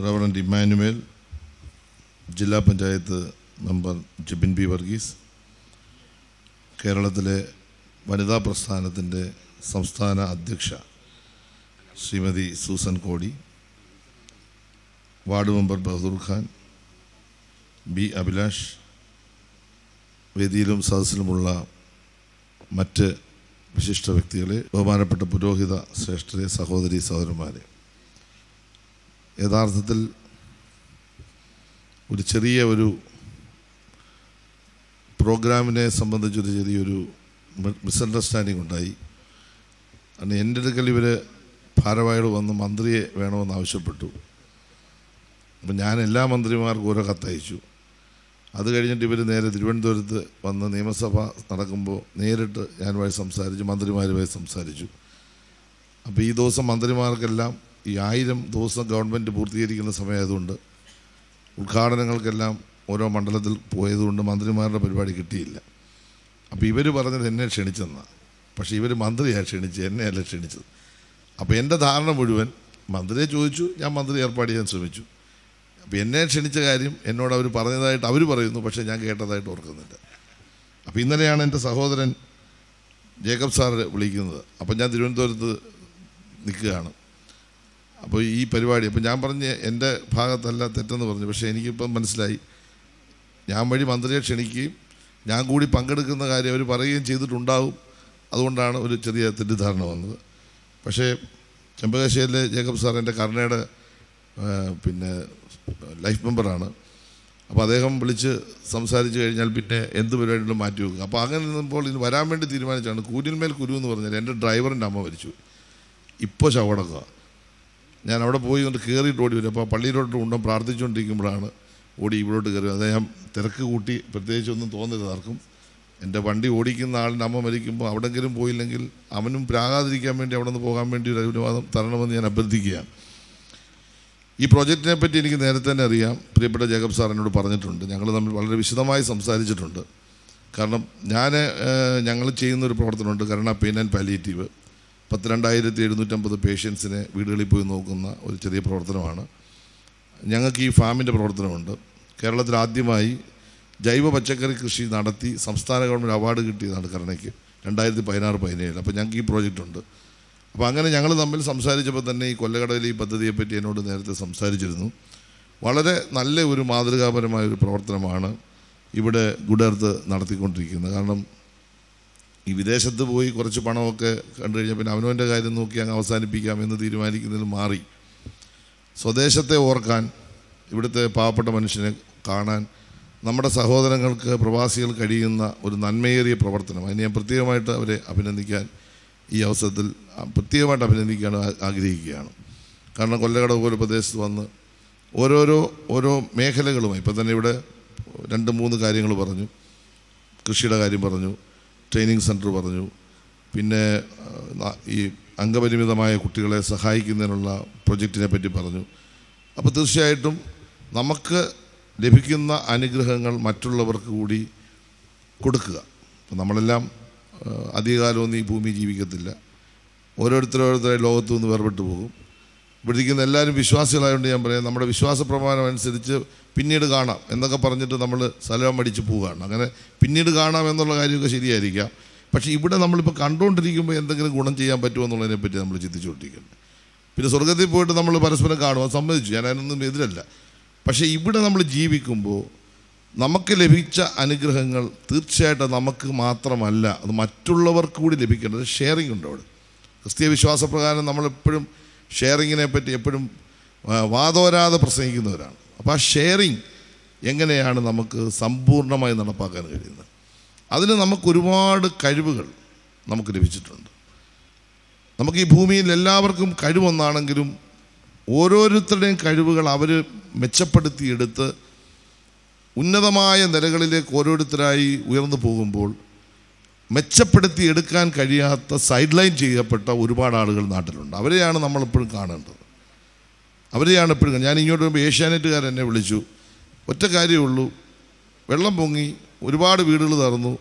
Reverend Immanuel ജില്ലാ panchayat member Jibin B Varghese കേരളത്തിലെ വനിതാ പ്രസ്ഥാനത്തിൻ്റെ സംസ്ഥാന അധ്യക്ഷ Srimathi Susan Kodi ward member Bahadur Khan B Abhilash വേദിയിലും സദസ്സിലുമുള്ള മറ്റ് വിശിഷ്ട വ്യക്തികളെ ബഹുമാനപ്പെട്ട പുരോഹിത ശ്രേഷ്ഠരെ സഹോദരി സഹോദരന്മാരെ യഥാർത്ഥത്തിൽ ഒരു ചെറിയ ഒരു പ്രോഗ്രാമിനെ സംബന്ധിച്ചൊരു ചെറിയൊരു മിസ്അണ്ടർസ്റ്റാൻഡിങ് ഉണ്ടായി കാരണം എൻ്റെ അടുക്കൽ ഇവർ ഭാരവാഹികൾ വന്ന് മന്ത്രിയെ വേണമെന്ന് ആവശ്യപ്പെട്ടു അപ്പം ഞാൻ എല്ലാ മന്ത്രിമാർക്കും ഓരോ കത്തയച്ചു അത് കഴിഞ്ഞിട്ട് ഇവർ നേരെ തിരുവനന്തപുരത്ത് വന്ന് നിയമസഭ നടക്കുമ്പോൾ നേരിട്ട് ഞാനുമായി സംസാരിച്ചു മന്ത്രിമാരുമായി സംസാരിച്ചു അപ്പോൾ ഈ ദിവസം മന്ത്രിമാർക്കെല്ലാം ഈ ആയിരം ദിവസം ഗവൺമെൻറ് പൂർത്തീകരിക്കുന്ന സമയമായതുകൊണ്ട് ഉദ്ഘാടനങ്ങൾക്കെല്ലാം ഓരോ മണ്ഡലത്തിൽ പോയതുകൊണ്ട് മന്ത്രിമാരുടെ പരിപാടി കിട്ടിയില്ല അപ്പോൾ ഇവർ പറഞ്ഞത് എന്നെ ക്ഷണിച്ചെന്നാണ് പക്ഷേ ഇവർ മന്ത്രിയാണ് ക്ഷണിച്ചത് എന്നെയല്ല ക്ഷണിച്ചത് അപ്പോൾ എൻ്റെ ധാരണ മുഴുവൻ മന്ത്രിയെ ചോദിച്ചു ഞാൻ മന്ത്രി ഏർപ്പാട് ചെയ്യാൻ ശ്രമിച്ചു അപ്പോൾ എന്നെ ക്ഷണിച്ച കാര്യം എന്നോട് അവർ പറഞ്ഞതായിട്ട് അവർ പറയുന്നു പക്ഷേ ഞാൻ കേട്ടതായിട്ട് ഓർക്കുന്നില്ല അപ്പോൾ ഇന്നലെയാണ് എൻ്റെ സഹോദരൻ ജേക്കബ് സാർ വിളിക്കുന്നത് അപ്പോൾ ഞാൻ തിരുവനന്തപുരത്ത് നിൽക്കുകയാണ് അപ്പോൾ ഈ പരിപാടി അപ്പോൾ ഞാൻ പറഞ്ഞ് എൻ്റെ ഭാഗത്തല്ല തെറ്റെന്ന് പറഞ്ഞു പക്ഷേ എനിക്കിപ്പം മനസ്സിലായി ഞാൻ വഴി മന്ത്രിയെ ക്ഷണിക്കുകയും ഞാൻ കൂടി പങ്കെടുക്കുന്ന കാര്യം അവർ പറയുകയും ചെയ്തിട്ടുണ്ടാവും അതുകൊണ്ടാണ് ഒരു ചെറിയ തെറ്റിദ്ധാരണ വന്നത് പക്ഷേ ചെമ്പകശ്ശേരിയിലെ ജേക്കബ് സാർ എൻ്റെ കരുണയുടെ ആ, പിന്നെ ലൈഫ് മെമ്പറാണ് അപ്പോൾ അദ്ദേഹം വിളിച്ച് സംസാരിച്ച് കഴിഞ്ഞാൽ പിന്നെ എന്ത് പരിപാടികളും മാറ്റി വെക്കുക അപ്പോൾ അങ്ങനെ നിന്നപ്പോൾ ഇത് വരാൻ വേണ്ടി തീരുമാനിച്ചാണ് കൂരിന്മേൽ കുരു എന്ന് പറഞ്ഞാൽ എൻ്റെ ഡ്രൈവറിൻ്റെ അമ്മ മരിച്ചു ഇപ്പോൾ ശവടക്കുക ഞാൻ അവിടെ പോയി കൊണ്ട് കയറിയിട്ട് ഓടി വരും അപ്പോൾ പള്ളിയിലോട്ട് കൊണ്ടും പ്രാർത്ഥിച്ചുകൊണ്ടിരിക്കുമ്പോഴാണ് ഓടി ഇവിടോട്ട് കയറി അദ്ദേഹം തിരക്ക് കൂട്ടി പ്രത്യേകിച്ചൊന്നും തോന്നരുത് ആർക്കും എൻ്റെ വണ്ടി ഓടിക്കുന്ന ആളിൻ്റെ അമ്മ മരിക്കുമ്പോൾ അവിടെങ്കിലും പോയില്ലെങ്കിൽ അവനും പ്രാകാതിരിക്കാൻ വേണ്ടി അവിടെ നിന്ന് പോകാൻ വേണ്ടി ഒരു അനുവാദം തരണമെന്ന് ഞാൻ അഭ്യർത്ഥിക്കുകയാണ് ഈ പ്രോജക്റ്റിനെ പറ്റി എനിക്ക് നേരത്തെ തന്നെ അറിയാം പ്രിയപ്പെട്ട ജേക്കബ് സാർ എന്നോട് പറഞ്ഞിട്ടുണ്ട് ഞങ്ങൾ തമ്മിൽ വളരെ വിശദമായി സംസാരിച്ചിട്ടുണ്ട് കാരണം ഞാൻ ഞങ്ങൾ ചെയ്യുന്ന ഒരു പ്രവർത്തനമുണ്ട് കരുണ പെയിൻ ആൻഡ് പാലിയേറ്റീവ് പത്ത് രണ്ടായിരത്തി എഴുന്നൂറ്റമ്പത് പേഷ്യൻസിനെ വീടുകളിൽ പോയി നോക്കുന്ന ഒരു ചെറിയ പ്രവർത്തനമാണ് ഞങ്ങൾക്ക് ഈ ഫാമിൻ്റെ പ്രവർത്തനമുണ്ട് കേരളത്തിൽ ആദ്യമായി ജൈവ പച്ചക്കറി കൃഷി നടത്തി സംസ്ഥാന ഗവൺമെൻറ് അവാർഡ് കിട്ടിയതാണ് കരുണയ്ക്ക് രണ്ടായിരത്തി പതിനാറ് പതിനേഴ് അപ്പോൾ ഞങ്ങൾക്ക് ഈ പ്രോജക്റ്റ് ഉണ്ട് അപ്പോൾ അങ്ങനെ ഞങ്ങൾ തമ്മിൽ സംസാരിച്ചപ്പോൾ തന്നെ ഈ കൊല്ലകടയിലെ ഈ പദ്ധതിയെപ്പറ്റി എന്നോട് നേരത്തെ സംസാരിച്ചിരുന്നു വളരെ നല്ല ഒരു മാതൃകാപരമായ ഒരു പ്രവർത്തനമാണ് ഇവിടെ ഗുഡ് എർത്ത് നടത്തിക്കൊണ്ടിരിക്കുന്നത് കാരണം ഈ വിദേശത്ത് പോയി കുറച്ച് പണമൊക്കെ കണ്ടു കഴിഞ്ഞാൽ പിന്നെ അവനവൻ്റെ കാര്യം നോക്കി അങ്ങ് അവസാനിപ്പിക്കാം എന്ന് തീരുമാനിക്കുന്നതിൽ മാറി സ്വദേശത്തെ ഓർക്കാൻ ഇവിടുത്തെ പാവപ്പെട്ട മനുഷ്യനെ കാണാൻ നമ്മുടെ സഹോദരങ്ങൾക്ക് പ്രവാസികൾ കഴിയുന്ന ഒരു നന്മയേറിയ പ്രവർത്തനം അതിന് ഞാൻ പ്രത്യേകമായിട്ട് അവരെ അഭിനന്ദിക്കാൻ ഈ അവസരത്തിൽ ആ, പ്രത്യേകമായിട്ട് അഭിനന്ദിക്കാൻ ആ- ആഗ്രഹിക്കുകയാണ് കാരണം കൊല്ലകട പോലെ പ്രദേശത്ത് വന്ന് ഓരോരോ ഓരോ മേഖലകളുമായി ഇപ്പം തന്നെ ഇവിടെ രണ്ട് മൂന്ന് കാര്യങ്ങൾ പറഞ്ഞു കൃഷിയുടെ കാര്യം പറഞ്ഞു ട്രെയിനിങ് സെൻറ്റർ പറഞ്ഞു പിന്നെ ആ, ന- ഈ അംഗപരിമിതമായ കുട്ടികളെ സഹായിക്കുന്നതിനുള്ള പ്രൊജക്റ്റിനെ പറ്റി പറഞ്ഞു അപ്പോൾ തീർച്ചയായിട്ടും നമുക്ക് ലഭിക്കുന്ന അനുഗ്രഹങ്ങൾ മറ്റുള്ളവർക്ക് കൂടി കൊടുക്കുക അപ്പം നമ്മളെല്ലാം ആ, അധികകാലമൊന്നും ഈ ഭൂമി ജീവിക്കത്തില്ല ഓരോരുത്തരോരുത്തരെ ലോകത്തു നിന്ന് വേർപെട്ട് പോകും ഇവിടെ ഇരിക്കുന്ന എല്ലാവരും വിശ്വാസികളായതുകൊണ്ട് ഞാൻ പറയാം നമ്മുടെ വിശ്വാസ പ്രമാണം അനുസരിച്ച് പിന്നീട് കാണാം എന്നൊക്കെ പറഞ്ഞിട്ട് നമ്മൾ സ്ഥലം അടിച്ച് പോവുകയാണ് അങ്ങനെ പിന്നീട് കാണാം എന്നുള്ള കാര്യമൊക്കെ ശരിയായിരിക്കാം പക്ഷേ ഇവിടെ നമ്മളിപ്പോൾ കണ്ടുകൊണ്ടിരിക്കുമ്പോൾ എന്തെങ്കിലും ഗുണം ചെയ്യാൻ പറ്റുമോ എന്നുള്ളതിനെ പറ്റി നമ്മൾ ചിന്തിച്ചുകൊണ്ടിരിക്കുന്നത് പിന്നെ സ്വർഗത്തിൽ പോയിട്ട് നമ്മൾ പരസ്പരം കാണും അത് സമ്മതിച്ചു ഞാൻ അതിനൊന്നും എതിരല്ല പക്ഷേ ഇവിടെ നമ്മൾ ജീവിക്കുമ്പോൾ നമുക്ക് ലഭിച്ച അനുഗ്രഹങ്ങൾ തീർച്ചയായിട്ടും നമുക്ക് മാത്രമല്ല അത് മറ്റുള്ളവർക്ക് കൂടി ലഭിക്കേണ്ടത് ഷെയറിംഗ് ഉണ്ട് അവിടെ ക്രിസ്തീയ വിശ്വാസപ്രകാരം നമ്മളെപ്പോഴും ഷെയറിങ്ങിനെ പറ്റി എപ്പോഴും ആ, വാതോരാതെ പ്രസംഗിക്കുന്നവരാണ് അപ്പോൾ ആ ഷെയറിങ് എങ്ങനെയാണ് നമുക്ക് സമ്പൂർണ്ണമായി നടപ്പാക്കാൻ കഴിയുന്നത് അതിന് നമുക്ക് ഒരുപാട് കഴിവുകൾ നമുക്ക് ലഭിച്ചിട്ടുണ്ട് നമുക്ക് ഈ ഭൂമിയിൽ എല്ലാവർക്കും കഴിവൊന്നാണെങ്കിലും ഓരോരുത്തരുടെയും കഴിവുകൾ അവർ മെച്ചപ്പെടുത്തിയെടുത്ത് ഉന്നതമായ നിലകളിലേക്ക് ഓരോരുത്തരായി ഉയർന്നു പോകുമ്പോൾ മെച്ചപ്പെടുത്തി എടുക്കാൻ കഴിയാത്ത സൈഡ് ലൈൻ ചെയ്യപ്പെട്ട ഒരുപാട് ആളുകൾ നാട്ടിലുണ്ട് അവരെയാണ് നമ്മളെപ്പോഴും കാണേണ്ടത് അവരെയാണ് എപ്പോഴും ഞാൻ ഇങ്ങോട്ട് വരുമ്പോൾ ഏഷ്യാനെറ്റുകാർ എന്നെ വിളിച്ചു ഒറ്റ കാര്യമേ ഉള്ളൂ വെള്ളം പൊങ്ങി ഒരുപാട് വീടുകൾ തറന്നു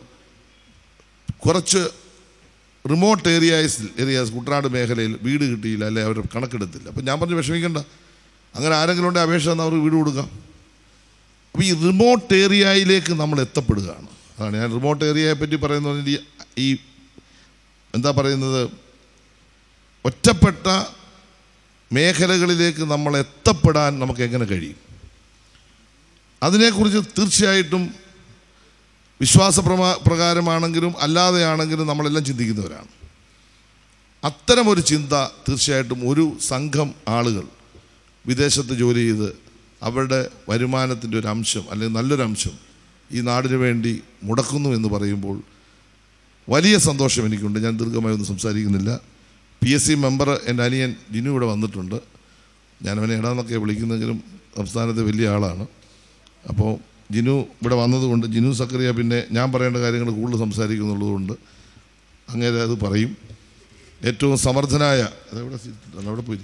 കുറച്ച് റിമോട്ട് ഏരിയാസ് ഏരിയാസ് കുട്ടനാട് മേഖലയിൽ വീട് കിട്ടിയില്ല അല്ലെ അവർ കണക്കെടുത്തില്ല അപ്പം ഞാൻ പറഞ്ഞു വിഷമിക്കണ്ട അങ്ങനെ ആരെങ്കിലും ഉണ്ടെങ്കിൽ അപേക്ഷ തന്നാൽ അവർക്ക് വീട് കൊടുക്കാം അപ്പോൾ ഈ റിമോട്ട് ഏരിയയിലേക്ക് നമ്മൾ എത്തപ്പെടുകയാണ് അതാണ് ഞാൻ റിമോട്ട് ഏരിയയെ പറ്റി പറയുന്നത് ഈ- ഈ എന്താ പറയുന്നത് ഒറ്റപ്പെട്ട മേഖലകളിലേക്ക് നമ്മൾ എത്തപ്പെടാൻ നമുക്ക് എങ്ങനെ കഴിയും അതിനെക്കുറിച്ച് തീർച്ചയായിട്ടും വിശ്വാസ പ്രമാ പ്രകാരമാണെങ്കിലും അല്ലാതെയാണെങ്കിലും നമ്മളെല്ലാം ചിന്തിക്കുന്നവരാണ് അത്തരം ഒരു ചിന്ത തീർച്ചയായിട്ടും ഒരു സംഘം ആളുകൾ വിദേശത്ത് ജോലി ചെയ്ത് അവരുടെ വരുമാനത്തിൻ്റെ ഒരു അംശം അല്ലെങ്കിൽ നല്ലൊരു അംശം ഈ നാടിന് വേണ്ടി മുടക്കുന്നു എന്ന് പറയുമ്പോൾ വലിയ സന്തോഷം എനിക്കുണ്ട് ഞാൻ ദീർഘമായി ഒന്നും സംസാരിക്കുന്നില്ല പി എസ് സി മെമ്പർ എൻ്റെ അനിയൻ ജിനു ഇവിടെ വന്നിട്ടുണ്ട് ഞാൻ അവനെ ഇടാന്നൊക്കെ വിളിക്കുന്നെങ്കിലും സംസ്ഥാനത്തെ വലിയ ആളാണ് അപ്പോൾ ജിനു ഇവിടെ വന്നതുകൊണ്ട് ജിനു സക്കറിയ പിന്നെ ഞാൻ പറയേണ്ട കാര്യങ്ങൾ കൂടുതൽ സംസാരിക്കുന്നുള്ളതുകൊണ്ട് അങ്ങനെ അത് പറയും ഏറ്റവും സമർത്ഥനായ അതെവിടെ സീറ്റ് അവിടെ പോയി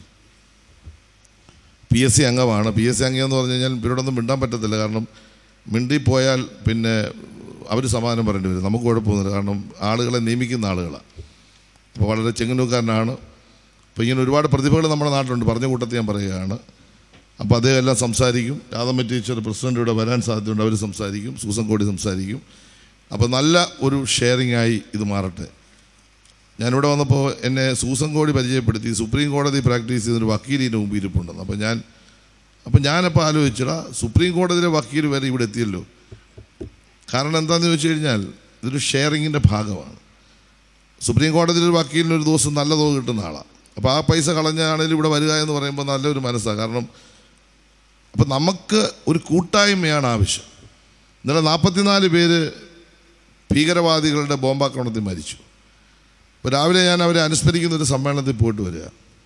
പി എസ് സി അംഗമാണ് പി എസ് സി അംഗം എന്ന് പറഞ്ഞു കഴിഞ്ഞാൽ ഇവരോടൊന്നും മിണ്ടാൻ പറ്റത്തില്ല കാരണം മിണ്ടിപ്പോയാൽ പിന്നെ അവർ സമാധാനം പറയേണ്ടി വരും നമുക്ക് കുഴപ്പമൊന്നുമില്ല കാരണം ആളുകളെ നിയമിക്കുന്ന ആളുകളാണ് അപ്പോൾ വളരെ ചെങ്ങന്നൂക്കാരനാണ് അപ്പോൾ ഇങ്ങനെ ഒരുപാട് പ്രതിഭകൾ നമ്മുടെ നാട്ടിലുണ്ട് പറഞ്ഞ കൂട്ടത്തിൽ ഞാൻ പറയുകയാണ് അപ്പോൾ അദ്ദേഹം എല്ലാം സംസാരിക്കും രാധമ്മ ടീച്ചർ പ്രസിഡന്റ് ഇവിടെ വരാൻ സാധ്യതയുണ്ട് അവർ സംസാരിക്കും സൂസൻ കോടി സംസാരിക്കും അപ്പോൾ നല്ല ഒരു ഷെയറിംഗ് ആയി ഇത് മാറട്ടെ ഞാനിവിടെ വന്നപ്പോൾ എന്നെ സൂസൻ കോടി പരിചയപ്പെടുത്തി സുപ്രീം കോടതി പ്രാക്ടീസ് ചെയ്തൊരു വക്കീലിൻ്റെ മുമ്പ് ഇരിപ്പുണ്ടെന്ന് അപ്പോൾ ഞാൻ അപ്പോൾ ഞാനപ്പോൾ ആലോചിച്ചടാ സുപ്രീം കോടതിയിലെ വക്കീൽ വരെ ഇവിടെ എത്തിയല്ലോ കാരണം എന്താണെന്ന് ചോദിച്ചു കഴിഞ്ഞാൽ ഇതൊരു ഷെയറിങ്ങിൻ്റെ ഭാഗമാണ് സുപ്രീം കോടതിയിൽ ഒരു വക്കീലിന് ഒരു ദിവസം നല്ല തുക കിട്ടുന്ന ആളാണ് അപ്പോൾ ആ പൈസ കളഞ്ഞാണെങ്കിലും ഇവിടെ വരിക എന്ന് പറയുമ്പോൾ നല്ലൊരു മനസ്സാണ് കാരണം അപ്പം നമുക്ക് ഒരു കൂട്ടായ്മയാണ് ആവശ്യം ഇന്നലെ നാൽപ്പത്തിനാല് പേര് ഭീകരവാദികളുടെ ബോംബാക്രമണത്തിൽ മരിച്ചു ഇപ്പോൾ രാവിലെ ഞാൻ അവരെ അനുസ്മരിക്കുന്ന ഒരു സമ്മേളനത്തിൽ പോയിട്ട് വരിക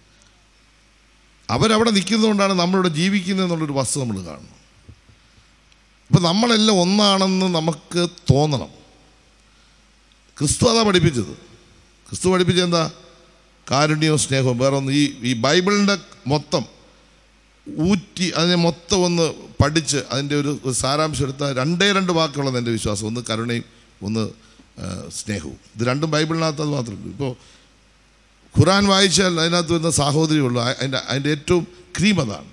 അവരവിടെ നിൽക്കുന്നതുകൊണ്ടാണ് നമ്മളിവിടെ ജീവിക്കുന്നത് എന്നുള്ളൊരു വസ്തു നമ്മൾ കാണുന്നു അപ്പം നമ്മളെല്ലാം ഒന്നാണെന്ന് നമുക്ക് തോന്നണം ക്രിസ്തു അതാ പഠിപ്പിച്ചത് ക്രിസ്തു പഠിപ്പിച്ചത് എന്താ കാരുണ്യവും സ്നേഹവും വേറെ ഒന്ന് ഈ ഈ ബൈബിളിൻ്റെ മൊത്തം ഊറ്റി അതിനെ മൊത്തം ഒന്ന് പഠിച്ച് അതിൻ്റെ ഒരു ഒരു സാരാംശം എടുത്താൽ രണ്ടേ രണ്ട് വാക്കുള്ളത് എൻ്റെ വിശ്വാസം ഒന്ന് കരുണയും ഒന്ന് ആ, സ്നേഹവും ഇത് രണ്ടും ബൈബിളിനകത്ത് അത് മാത്രമേ ഉള്ളൂ ഇപ്പോൾ ഖുറാൻ വായിച്ചാൽ അതിനകത്ത് വരുന്ന സാഹോദര്യമുള്ളൂ അ- അതിൻ്റെ അതിൻ്റെ ഏറ്റവും ക്രീം അതാണ്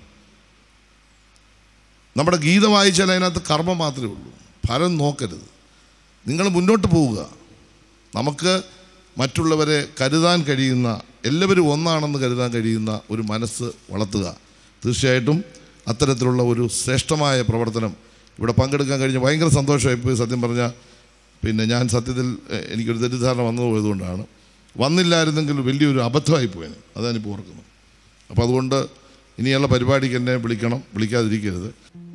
നമ്മുടെ ഗീത വായിച്ചാൽ അതിനകത്ത് കർമ്മം മാത്രമേ ഉള്ളൂ ഫലം നോക്കരുത് നിങ്ങൾ മുന്നോട്ട് പോവുക നമുക്ക് മറ്റുള്ളവരെ കരുതാൻ കഴിയുന്ന എല്ലാവരും ഒന്നാണെന്ന് കരുതാൻ കഴിയുന്ന ഒരു മനസ്സ് വളർത്തുക തീർച്ചയായിട്ടും അത്തരത്തിലുള്ള ഒരു ശ്രേഷ്ഠമായ പ്രവർത്തനം ഇവിടെ പങ്കെടുക്കാൻ കഴിഞ്ഞ് ഭയങ്കര സന്തോഷമായി പോയി സത്യം പറഞ്ഞാൽ പിന്നെ ഞാൻ സത്യത്തിൽ എ, എനിക്കൊരു തെറ്റിദ്ധാരണ വന്നു പോയതുകൊണ്ടാണ് വന്നില്ലായിരുന്നെങ്കിൽ വലിയൊരു അബദ്ധമായി പോയേനെ അതാണ് ഇപ്പോൾ ഓർക്കുന്നത് അപ്പോൾ അതുകൊണ്ട് ഇനിയുള്ള പരിപാടിക്ക് എന്നെ വിളിക്കണം വിളിക്കാതിരിക്കരുത്